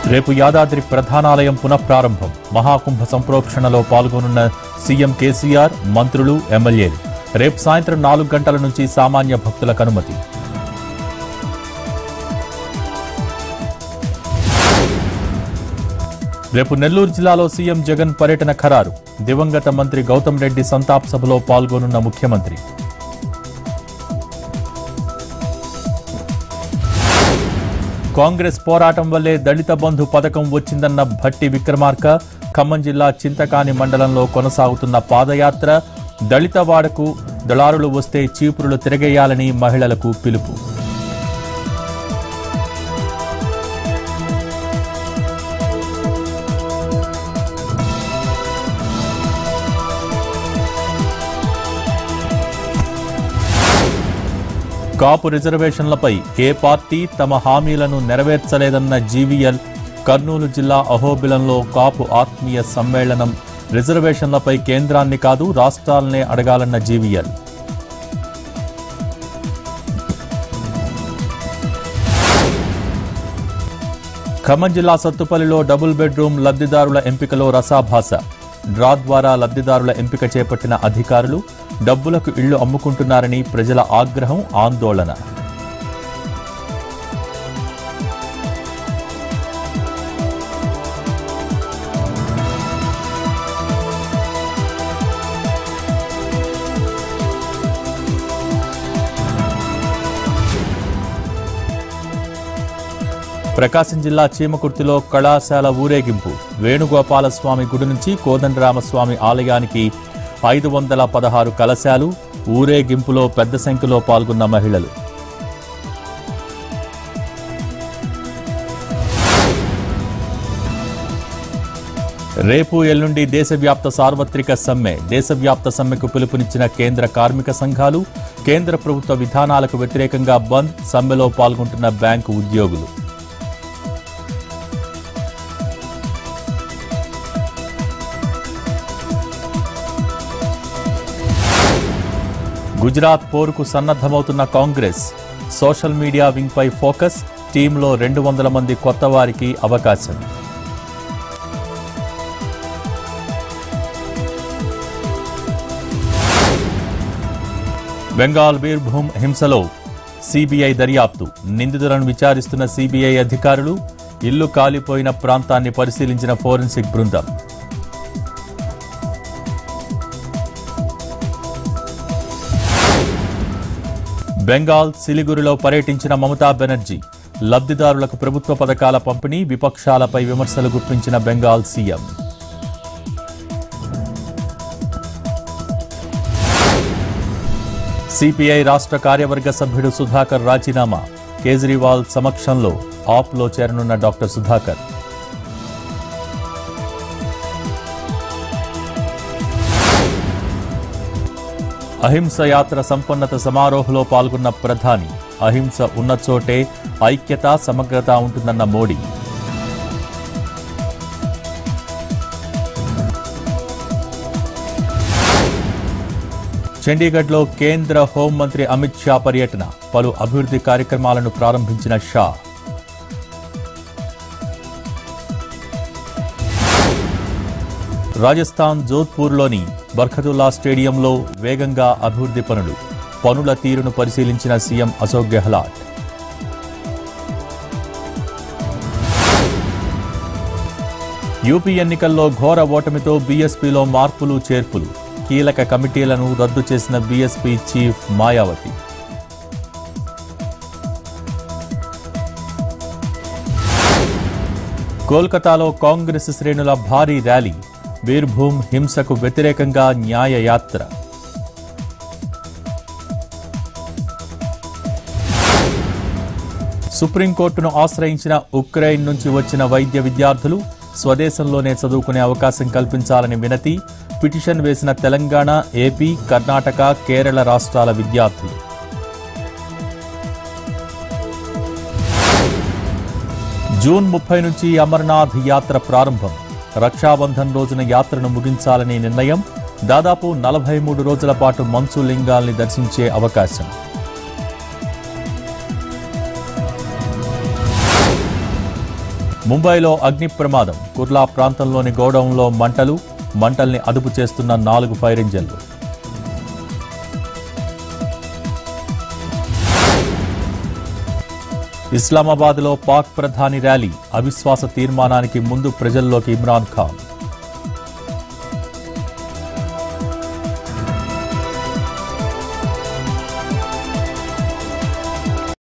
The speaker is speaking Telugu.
రేపు యాదాద్రి ప్రధానాలయం పునఃప్రారంభం మహాకుంభ సంప్రోక్షణలో పాల్గొనున్న సీఎం కేసీఆర్ మంత్రులు ఎమ్మెల్యేలు రేపు సాయంత్రం నాలుగు గంటల నుంచి సామాన్య భక్తులకు అనుమతి రేపు నెల్లూరు జిల్లాలో సీఎం జగన్ పర్యటన ఖరారు దివంగత మంత్రి గౌతమ్ రెడ్డి సంతాప్ సభలో పాల్గొనున్న ముఖ్యమంత్రి కాంగ్రెస్ పోరాటం వల్లే దళిత బంధు పథకం వచ్చిందన్న భట్టి విక్రమార్క ఖమ్మం జిల్లా చింతకాని మండలంలో కొనసాగుతున్న పాదయాత్ర దళిత వాడకు దళారులు వస్తే చీపురులు తిరగేయాలని మహిళలకు పిలుపు కాపు రిజర్వేషన్లపై ఏ పార్టీ తమ హామీలను నెరవేర్చలేదన్న జీవీఎల్ కర్నూలు జిల్లా అహోబిలంలో కాపు ఆత్మీయ సమ్మేళనం రిజర్వేషన్లపై కేంద్రాన్ని కాదు రాష్ట్రాలనే అడగాలన్న జీవీఎల్ ఖమ్మం జిల్లా సత్తుపల్లిలో డబుల్ బెడ్రూమ్ లబ్ధిదారుల ఎంపికలో రసాభాస డ్రా ద్వారా లబ్ధిదారుల ఎంపిక చేపట్టిన అధికారులు డబ్బులకు ఇళ్లు అమ్ముకుంటున్నారని ప్రజల ఆగ్రహం ఆందోళన ప్రకాశం జిల్లా చీమకుర్తిలో కళాశాల ఊరేగింపు వేణుగోపాలస్వామి గుడి నుంచి కోదండరామస్వామి ఆలయానికి ఐదు వందల పదహారు కలశాలు ఊరేగింపులో పెద్ద సంఖ్యలో పాల్గొన్న మహిళలు రేపు ఎల్లుండి దేశవ్యాప్త సార్వత్రిక సమ్మె దేశవ్యాప్త సమ్మెకు పిలుపునిచ్చిన కేంద్ర కార్మిక సంఘాలు కేంద్ర ప్రభుత్వ విధానాలకు వ్యతిరేకంగా బంద్ సమ్మెలో పాల్గొంటున్న బ్యాంకు ఉద్యోగులు గుజరాత్ పోరుకు సన్నద్ధమవుతున్న కాంగ్రెస్ సోషల్ మీడియా వింగ్పై ఫోకస్ టీంలో రెండు వందల మంది కొత్త వారికి అవకాశం బెంగాల్ బీర్భూమ్ హింసలో సిబిఐ దర్యాప్తు నిందితులను విచారిస్తున్న సిబిఐ అధికారులు ఇల్లు కాలిపోయిన ప్రాంతాన్ని పరిశీలించిన ఫోరెన్సిక్ బృందం బెంగాల్ సిలిగురిలో పర్యటించిన మమతా బెనర్జీ లబ్ధిదారులకు ప్రభుత్వ పథకాల పంపిణీ విపక్షాలపై విమర్శలు గుప్పించిన బెంగాల్ సీఎం సిపిఐ రాష్ట్ర కార్యవర్గ సభ్యుడు సుధాకర్ రాజీనామా కేజ్రీవాల్ సమక్షంలో ఆప్లో చేరనున్న డాక్టర్ సుధాకర్ అహింస యాత్ర సంపన్నత సమారోహంలో పాల్గొన్న ప్రధాని అహింస ఉన్న చోటే ఐక్యత సమగ్రత ఉంటుందన్న మోడీ చండీగఢ్లో కేంద్ర హోంమంత్రి అమిత్ షా పర్యటన పలు అభివృద్ధి కార్యక్రమాలను ప్రారంభించిన షా రాజస్థాన్ జోధ్పూర్లోని బర్ఖతుల్లా స్టేడియంలో వేగంగా అభివృద్ధి పనులు పనుల తీరును పరిశీలించిన సీఎం అశోక్ గెహ్లాట్ యూపీ ఎన్నికల్లో ఘోర ఓటమితో బీఎస్పీలో మార్పులు చేర్పులు కీలక కమిటీలను రద్దు చేసిన బీఎస్పీ చీఫ్ మాయావతి కోల్కతాలో కాంగ్రెస్ శ్రేణుల భారీ ర్యాలీ బీర్భూమ్ హింసకు వ్యతిరేకంగా న్యాయ యాత్ర సుప్రీంకోర్టును ఆశ్రయించిన ఉక్రెయిన్ నుంచి వచ్చిన వైద్య విద్యార్థులు స్వదేశంలోనే చదువుకునే అవకాశం కల్పించాలని వినతి పిటిషన్ వేసిన తెలంగాణ ఏపీ కర్ణాటక కేరళ రాష్ట్రాల విద్యార్థులు జూన్ ముప్పై నుంచి అమర్నాథ్ యాత్ర ప్రారంభం రక్షాబంధన్ రోజున యాత్రను ముగించాలని నిర్ణయం దాదాపు నలభై మూడు రోజుల పాటు మంచు లింగాల్ని దర్శించే అవకాశం ముంబైలో అగ్ని ప్రమాదం కుర్లా ప్రాంతంలోని గోడౌన్లో మంటలు మంటల్ని అదుపు చేస్తున్న నాలుగు ఫైర్ ఇంజన్లు ఇస్లామాబాద్లో పాక్ ప్రధాని ర్యాలీ అవిశ్వాస తీర్మానానికి ముందు ప్రజల్లోకి ఇమ్రాన్ ఖాన్